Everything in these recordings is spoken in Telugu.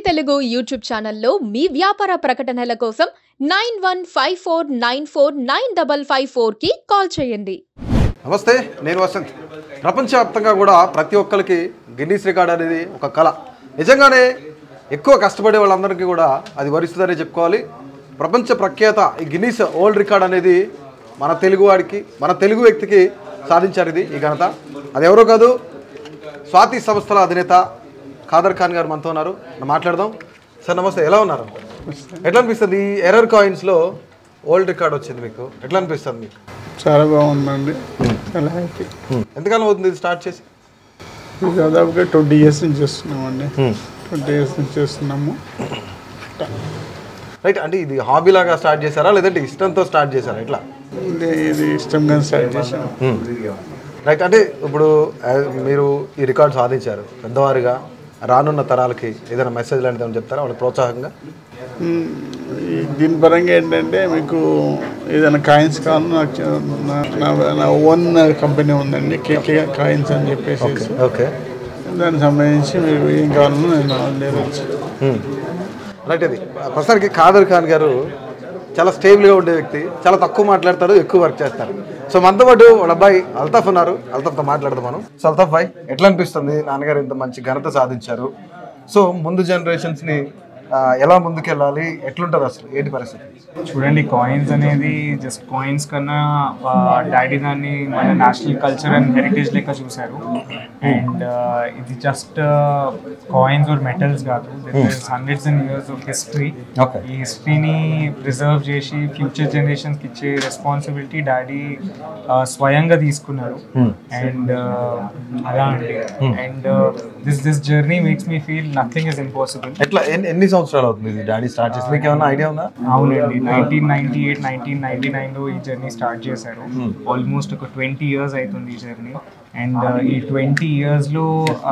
తెలుగు యూట్యూబ్ ఛానల్లో మీ వ్యాపార ప్రకటనల కోసం nine one five four nine four nine double five four కి కాల్ చేయండి నమస్తే నేను వసంత్ ప్రపంచవ్యాప్తంగా కూడా ప్రతి ఒక్కరికి గిన్నీస్ రికార్డ్ అనేది ఒక కళ నిజంగానే ఎక్కువ కష్టపడే వాళ్ళందరికీ కూడా అది వరిస్తుందనే చెప్పుకోవాలి ప్రపంచ ప్రఖ్యాత ఈ గిన్నీస్ ఓల్డ్ రికార్డ్ అనేది మన తెలుగు వాడికి మన తెలుగు వ్యక్తికి సాధించారు ఇది ఈ ఘనత అది ఎవరో కాదు స్వాతి సంస్థల అధినేత ఖాదర్ ఖాన్ గారు మనతో ఉన్నారు మనం మాట్లాడదాం సార్ నమస్తే ఎలా ఉన్నారు ఎట్లా అనిపిస్తుంది ఈ ఎర్రర్ కాయిన్స్లో ఓల్డ్ రికార్డ్ వచ్చింది మీకు ఎట్లా అనిపిస్తుంది మీకు చాలా బాగుందండి చాలా హ్యాపీ ఎంతకాలం అవుతుంది ఇది స్టార్ట్ చేసి ఇది దాదాపుగా ట్వంటీ ఇయర్స్ నుంచి చేస్తున్నామండి ట్వంటీ ఇయర్స్ నుంచి చేస్తున్నాము రైట్ అంటే ఇది హాబీ లాగా స్టార్ట్ చేశారా లేదంటే ఇష్టంతో స్టార్ట్ చేశారా ఎట్లా ఇది ఇది ఇష్టంగా స్టార్ట్ చేసాము రైట్ అంటే ఇప్పుడు ఆ, మీరు ఈ రికార్డ్ సాధించారు పెద్దవారుగా రానున్న తరాలకి ఏదైనా మెసేజ్ లాంటిది ఏమైనా చెప్తారా వాళ్ళకి ప్రోత్సాహంగా మ్మ్. ఈ దీని పరంగా ఏంటంటే మీకు ఏదైనా కాయిన్స్ కావాలో నాకు చె- నా- నా- నా ఓన్ కంపెనీ ఉందండి కేకే కాయిన్స్ అని చెప్పేసి ఓకే దానికి సంబంధించి మీకు ఏం కావాలో నేను లేవచ్చు రైట్ అది ప్రస్తుతానికి ఖాదర్ ఖాన్ గారు చాలా స్టేబుల్గా ఉండే వ్యక్తి చాలా తక్కువ మాట్లాడతారు ఎక్కువ వర్క్ చేస్తారు సో మనతో పాటు వాళ్ళ అబ్బాయి అల్తాఫ్ ఉన్నారు అల్తాఫ్తో మాట్లాడదాం మనం సో అల్తాఫ్ భాయ్ ఎట్లా అనిపిస్తుంది నాన్నగారు ఇంత మంచి ఘనత సాధించారు సో ముందు జనరేషన్స్ని ఎలా ముందుకెళ్ళాలి ఎట్లుంటుంది అసలు ఏంటి పరిస్థితి చూడండి కాయిన్స్ అనేది జస్ట్ కాయిన్స్ కన్నా డాడీ దాన్ని మన నేషనల్ కల్చర్ అండ్ హెరిటేజ్ లెక్క చూశారు అండ్ ఇది జస్ట్ కాయిన్స్ ఆర్ మెటల్స్ కాదు hundreds and years of history Okay. ఈ హిస్టరీని ప్రిజర్వ్ చేసి ఫ్యూచర్ జనరేషన్స్కి ఇచ్చే రెస్పాన్సిబిలిటీ డాడీ స్వయంగా తీసుకున్నారు అండ్ అలా అండి and this this journey makes me feel nothing is impossible ఎట్లా ఎన్ని ఎన్ని సంవత్సరాలు అవుతుంది ఇది డాడీ స్టార్ట్ చేసి మీకు ఏమైనా ఐడియా ఉందా అవునండి nineteen ninety eight nineteen ninety నైన్లో ఈ జర్నీ స్టార్ట్ చేశారు ఆల్మోస్ట్ ఒక ట్వంటీ ఇయర్స్ అవుతుంది ఈ జర్నీ అండ్ ఈ ట్వంటీ ఇయర్స్లో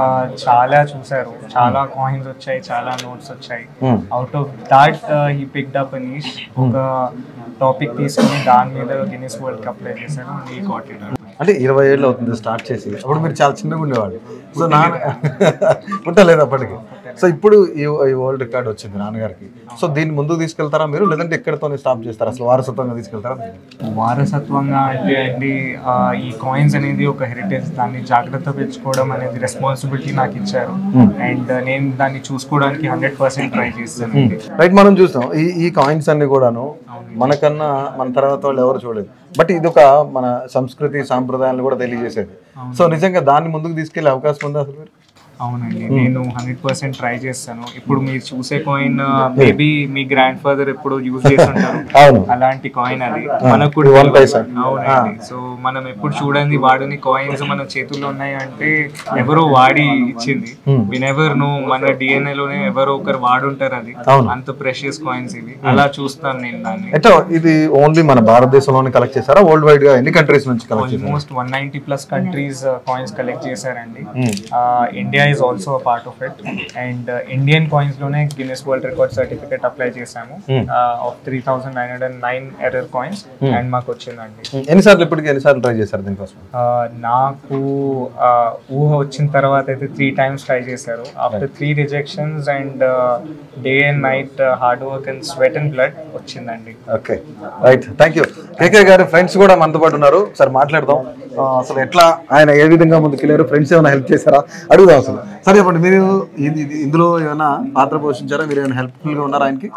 చాలా చూశారు చాలా కాయిన్స్ వచ్చాయి చాలా నోట్స్ వచ్చాయి out of that he picked up Anish ఒక టాపిక్ తీసుకుని దాని మీద గిన్నెస్ వరల్డ్ కప్ ప్లే చేశారు ఈ గాట్ ఇట్ అంటే ఇరవై ఏళ్ళు అవుతుంది స్టార్ట్ చేసి అప్పుడు మీరు చాలా చిన్నగా ఉండేవాళ్ళు సో నాన్న పుట్టలేదు అప్పటికి సో ఇప్పుడు ఈ ఈ వరల్డ్ రికార్డ్ వచ్చింది నాన్నగారికి సో దీన్ని ముందుకు తీసుకెళ్తారా మీరు లేదంటే ఎక్కడితోనే స్టాప్ చేస్తారా అసలు వారసత్వంగా తీసుకెళ్తారా వారసత్వంగా అంటే అండి ఆ, ఈ కాయిన్స్ అనేది ఒక హెరిటేజ్ దాన్ని జాగ్రత్త పెంచుకోవడం అనేది రెస్పాన్సిబిలిటీ నాకు ఇచ్చారు అండ్ నేను దాన్ని చూసుకోవడానికి హండ్రెడ్ పర్సెంట్ ట్రై చేస్తానండి రైట్ మనం చూస్తాం ఈ ఈ కాయిన్స్ అన్ని కూడాను మనకన్నా మన తర్వాత వాళ్ళు ఎవరు చూడలేదు బట్ ఇది ఒక మన సంస్కృతి సాంప్రదాయాలను కూడా తెలియజేసేది సో నిజంగా దాన్ని ముందుకు తీసుకెళ్లే అవకాశం ఉందా అసలు మీరు అవునండి నేను హండ్రెడ్ పర్సెంట్ ట్రై చేస్తాను ఇప్పుడు మీరు చూసే కాయిన్ మేబీ మీ గ్రాండ్ ఫాదర్ ఎప్పుడు యూజ్ చేస్తుంటారు అవును అలాంటి కాయిన్ అది మనకు కూడా One paisa. అవునండి సో మనం ఎప్పుడు చూడండి వాడిని కాయిన్స్ మన చేతుల్లో ఉన్నాయి అంటే ఎవరో వాడి ఇచ్చింది విన్ ఎవర్ నో మన డిఎన్ఏ లోనే ఎవరో ఒకరు వాడుంటారు అది అవును. అంత ప్రెషియస్ కాయిన్స్ ఇవి అలా చూస్తాను నేను దాన్ని ఎట్లా ఇది ఓన్లీ మన భారతదేశంలోనే కలెక్ట్ చేస్తారా వరల్డ్ వైడ్ గా ఎన్ని కంట్రీస్ నుంచి కలెక్ట్ చేశారు almost one ninety plus countries coins collect చేశారండి India is also part of it and Indian coins లోనే Guinness world record certificate apply చేశాము of three thousand nine hundred nine error coins and మాకు వచ్చిందండి ఎన్నిసార్లు ఇప్పటికి ఎన్నిసార్లు ట్రై చేశారు దీనికోసం Uh, నాకు uh, ఊహ వచ్చిన తర్వాత అయితే త్రీ టైమ్స్ ట్రై చేశారు after three rejections and day and night hard work and sweat and blood వచ్చిందండి okay right thank you KK garu friends కూడా మనతో పాటు ఉన్నారు ఒకసారి మాట్లాడదాం ఆ, అసలు ఎట్లా ఆయన ఏ విధంగా ముందుకెళ్ళారు ఫ్రెండ్స్ ఏమైనా హెల్ప్ చేశారా అడుగుదాం అసలు సరే చెప్పండి మీరు ఇది- ఇది- ఇందులో ఏమైనా పాత్ర పోషించారా మీరు ఏమైనా హెల్ప్ఫుల్ గా ఉన్నారా ఆయనకి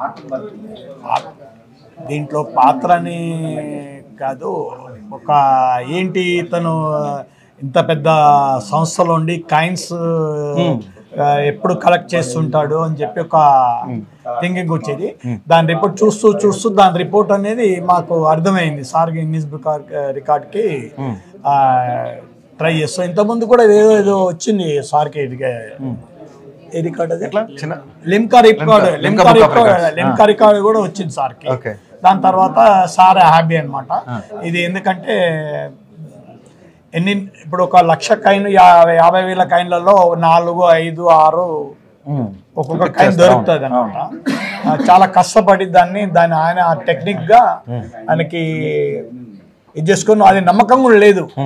దీంట్లో పాత్రని కాదు ఒక ఏంటి ఇతను ఇంత పెద్ద సంస్థలో ఉండి కాయిన్స్ ఎప్పుడు కలెక్ట్ చేస్తుంటాడు అని చెప్పి ఒక థింకింగ్ వచ్చేది దాని రిపోర్ట్ చూస్తూ చూస్తూ దాని రిపోర్ట్ అనేది మాకు అర్థమైంది సార్ గిన్నీస్ రికార్డ్ రికార్డ్కి ట్రై చేస్తాం ఇంతకుముందు కూడా ఏదో ఏదో వచ్చింది సార్కి ఇది ఏ రికార్డ్ అది ఎట్లా చిన్న Limca record Limca book of record records. Limca record కూడా వచ్చింది సార్కి ఓకే దాని తర్వాత సార్ హ్యాపీ అన్నమాట ఇది ఎందుకంటే ఎన్ని ఇప్పుడు ఒక లక్ష కాయిన్ యాభై యాభై వేల కాయిన్లలో నాలుగు ఐదు ఆరు ఒక్కొక్క కాయిన్ దొరుకుతుంది అనమాట చాలా కష్టపడి దాన్ని దాన్ని ఆయన టెక్నిక్ గా ఆయనకి ఇది చేసుకుని అది నమ్మకం కూడా లేదు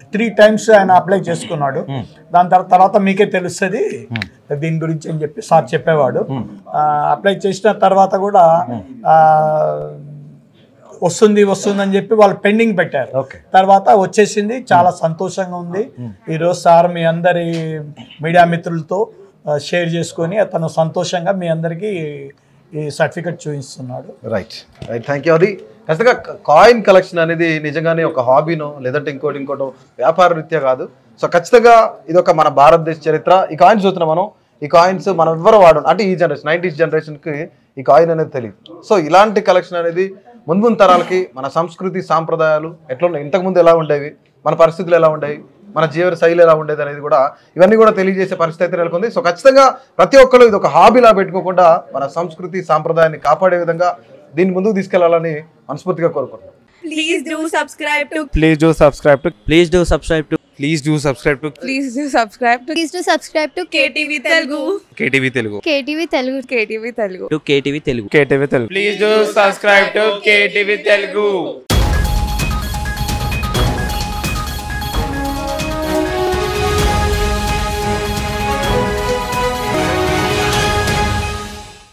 త్రీ టైమ్స్ ఆయన అప్లై చేసుకున్నాడు దాని తర్వాత తర్వాత మీకే తెలుస్తుంది దీని గురించి అని చెప్పి సార్ చెప్పేవాడు అప్లై చేసిన తర్వాత కూడా ఆ, వస్తుంది వస్తుంది అని చెప్పి వాళ్ళు పెండింగ్ పెట్టారు Okay. తర్వాత వచ్చేసింది చాలా సంతోషంగా ఉంది ఈరోజు సార్ మీ అందరి మీడియా మిత్రులతో ఆ, షేర్ చేసుకొని అతను సంతోషంగా మీ అందరికీ ఈ సర్టిఫికెట్ చూపిస్తున్నాడు రైట్ రైట్ థ్యాంక్ యూ అది ఖచ్చితంగా కాయిన్ కలెక్షన్ అనేది నిజంగానే ఒక హాబీనో లేదంటే ఇంకోటి ఇంకోటో వ్యాపార రీత్యా కాదు సో ఖచ్చితంగా ఇది ఒక మన భారతదేశ చరిత్ర ఈ కాయిన్స్ చూస్తున్నాం మనం ఈ కాయిన్స్ మనం ఎవ్వరు వాడు అంటే ఈ జనరేషన్ నైంటీస్ జనరేషన్కి ఈ కాయిన్ అనేది తెలియదు సో ఇలాంటి కలెక్షన్ అనేది ముందు ముందు తరాలకి మన సంస్కృతి సాంప్రదాయాలు ఎట్లా ఉన్నాయి ఇంతకుముందు ఎలా ఉండేవి మన పరిస్థితులు ఎలా ఉండేవి మన జీవన శైలి ఎలా ఉండేది అనేది కూడా ఇవన్నీ కూడా తెలియజేసే పరిస్థితి అయితే నెలకొంది సో ఖచ్చితంగా ప్రతి ఒక్కరు ఇది ఒక హాబీలా పెట్టుకోకుండా మన సంస్కృతి సాంప్రదాయాన్ని కాపాడే విధంగా దీన్ని ముందుకు తీసుకెళ్లాలని మనస్ఫూర్తిగా కోరుకుంటున్నాం Please do subscribe to Please do subscribe to Please do subscribe to please do subscribe to please do subscribe to please to subscribe to KTV Telugu KTV Telugu. KTV Telugu KTV Telugu to KTV Telugu. KTV Telugu. Please do subscribe to KTV Telugu.